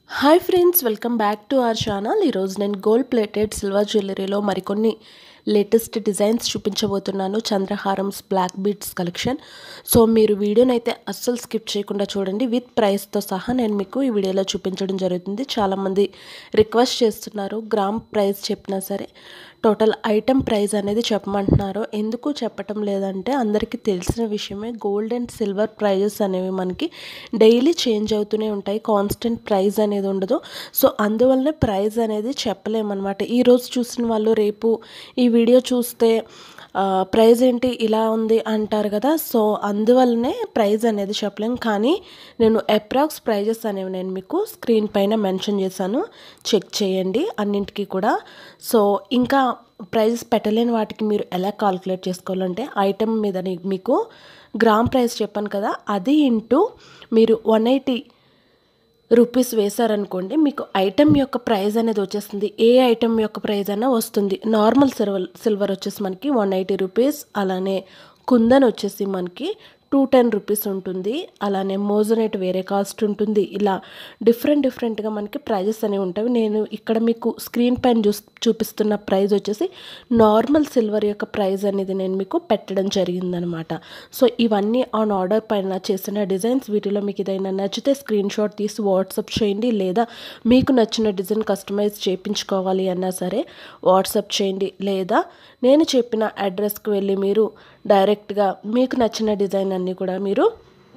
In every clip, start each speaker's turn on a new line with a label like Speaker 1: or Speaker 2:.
Speaker 1: hi friends welcome back to our channel ఈరోజు నేను gold plated silver జ్యువెలరీలో మరికొన్ని latest designs చూపించబోతున్నాను చంద్రహారమ్స్ బ్లాక్ బీడ్స్ కలెక్షన్ సో మీరు వీడియోని అయితే అస్సలు స్కిప్ చేయకుండా చూడండి విత్ ప్రైస్తో సహా నేను మీకు ఈ వీడియోలో చూపించడం జరుగుతుంది చాలామంది రిక్వెస్ట్ చేస్తున్నారు గ్రామ్ ప్రైస్ చెప్పినా సరే టోటల్ ఐటమ్ ప్రైస్ అనేది చెప్పమంటున్నారు ఎందుకు చెప్పటం లేదంటే అందరికీ తెలిసిన విషయమే గోల్డ్ అండ్ సిల్వర్ ప్రైజెస్ అనేవి మనకి డైలీ చేంజ్ అవుతూనే ఉంటాయి కాన్స్టెంట్ ప్రైస్ అనేది ఉండదు సో అందువల్లనే ప్రైస్ అనేది చెప్పలేమన్నమాట ఈరోజు చూసిన వాళ్ళు రేపు ఈ వీడియో చూస్తే ప్రైజ్ ఏంటి ఇలా ఉంది అంటారు కదా సో అందువల్లనే ప్రైజ్ అనేది చెప్పలేం కానీ నేను అప్రాక్స్ ప్రైజెస్ అనేవి నేను మీకు స్క్రీన్ పైన మెన్షన్ చేశాను చెక్ చేయండి అన్నింటికి కూడా సో ఇంకా ప్రైజెస్ పెట్టలేని వాటికి మీరు ఎలా కాల్కులేట్ చేసుకోవాలంటే ఐటమ్ మీద మీకు గ్రామ్ ప్రైస్ చెప్పాను కదా అది ఇంటూ మీరు వన్ ఎయిటీ రూపీస్ వేశారనుకోండి మీకు ఐటెం యొక్క ప్రైస్ అనేది వచ్చేస్తుంది ఏ ఐటెం యొక్క ప్రైస్ అయినా వస్తుంది నార్మల్ సిల్వర్ సిల్వర్ వచ్చేసి మనకి వన్ ఎయిటీ రూపీస్ అలానే కుందన్ వచ్చేసి మనకి టూ టెన్ రూపీస్ ఉంటుంది అలానే మోజనైట్ వేరే కాస్ట్ ఉంటుంది ఇలా డిఫరెంట్ డిఫరెంట్గా మనకి ప్రైజెస్ అనేవి ఉంటాయి నేను ఇక్కడ మీకు స్క్రీన్ పైన చూ చూపిస్తున్న ప్రైస్ వచ్చేసి నార్మల్ సిల్వర్ యొక్క ప్రైస్ అనేది నేను మీకు పెట్టడం జరిగిందనమాట సో ఇవన్నీ ఆన్ ఆర్డర్ పైన చేసిన డిజైన్స్ వీటిలో మీకు ఏదైనా నచ్చితే స్క్రీన్ షాట్ తీసి వాట్సాప్ చేయండి లేదా మీకు నచ్చిన డిజైన్ కస్టమైజ్ చేయించుకోవాలి అన్నా సరే వాట్సాప్ చేయండి లేదా నేను చెప్పిన అడ్రస్కి వెళ్ళి మీరు డైరెక్ట్గా మీకు నచ్చిన డిజైన్ అన్నీ కూడా మీరు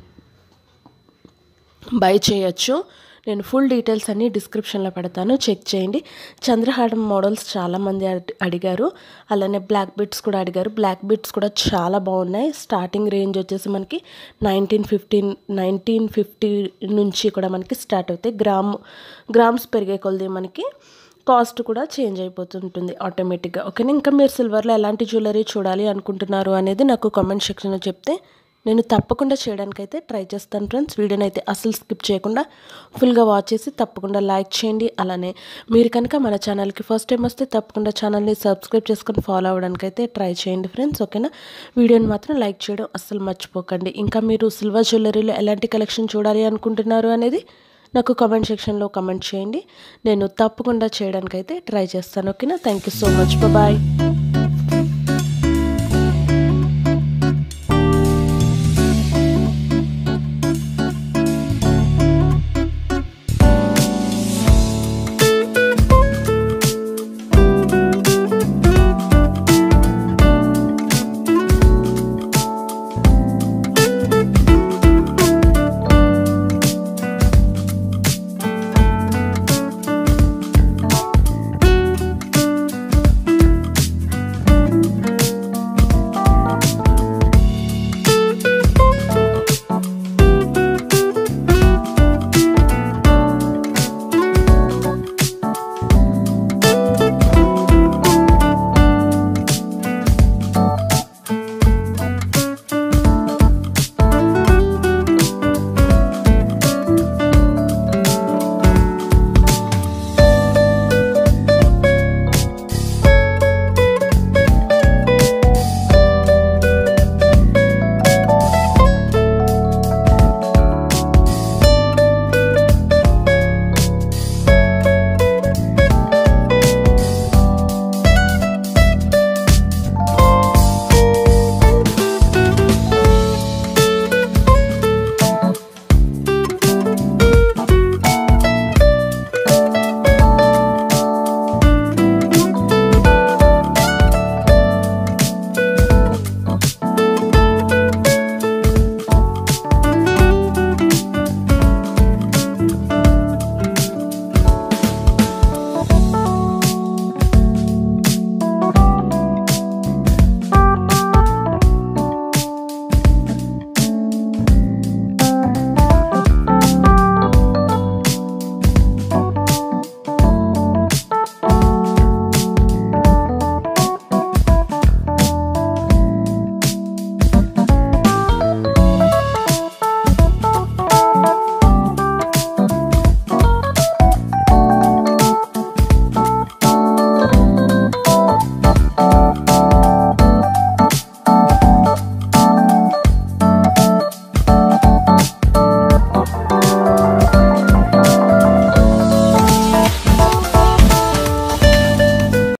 Speaker 1: బై చేయొచ్చు నేను ఫుల్ డీటెయిల్స్ అన్నీ డిస్క్రిప్షన్లో పెడతాను చెక్ చేయండి చంద్రహారం మోడల్స్ చాలామంది అడిగారు అలానే బ్లాక్ బిట్స్ కూడా అడిగారు బ్లాక్ బిట్స్ కూడా చాలా బాగున్నాయి స్టార్టింగ్ రేంజ్ వచ్చేసి మనకి నైన్టీన్ ఫిఫ్టీన్ నైన్టీన్ ఫిఫ్టీ నుంచి కూడా మనకి స్టార్ట్ అవుతాయి గ్రామ్ గ్రామ్స్ పెరిగే కొలది మనకి కాస్ట్ కూడా చేంజ్ అయిపోతుంటుంది ఆటోమేటిక్గా ఓకేనా ఇంకా మీరు సిల్వర్లో ఎలాంటి జ్యువెలరీ చూడాలి అనుకుంటున్నారు అనేది నాకు కామెంట్ సెక్షన్లో చెప్తే నేను తప్పకుండా చేయడానికైతే ట్రై చేస్తాను ఫ్రెండ్స్ వీడియోని అయితే అసలు స్కిప్ చేయకుండా ఫుల్గా వాచ్ చేసి తప్పకుండా లైక్ చేయండి అలానే మీరు కనుక మన ఛానల్కి ఫస్ట్ టైం వస్తే తప్పకుండా ఛానల్ని సబ్స్క్రైబ్ చేసుకొని ఫాలో అవ్వడానికైతే ట్రై చేయండి ఫ్రెండ్స్ ఓకేనా వీడియోని మాత్రం లైక్ చేయడం అస్సలు మర్చిపోకండి ఇంకా మీరు సిల్వర్ జ్యువెలరీలో ఎలాంటి కలెక్షన్ చూడాలి అనుకుంటున్నారు అనేది నాకు కామెంట్ సెక్షన్లో కామెంట్ చేయండి నేను తప్పకుండా చేయడానికైతే ట్రై చేస్తాను ఓకేనా thank you so much bye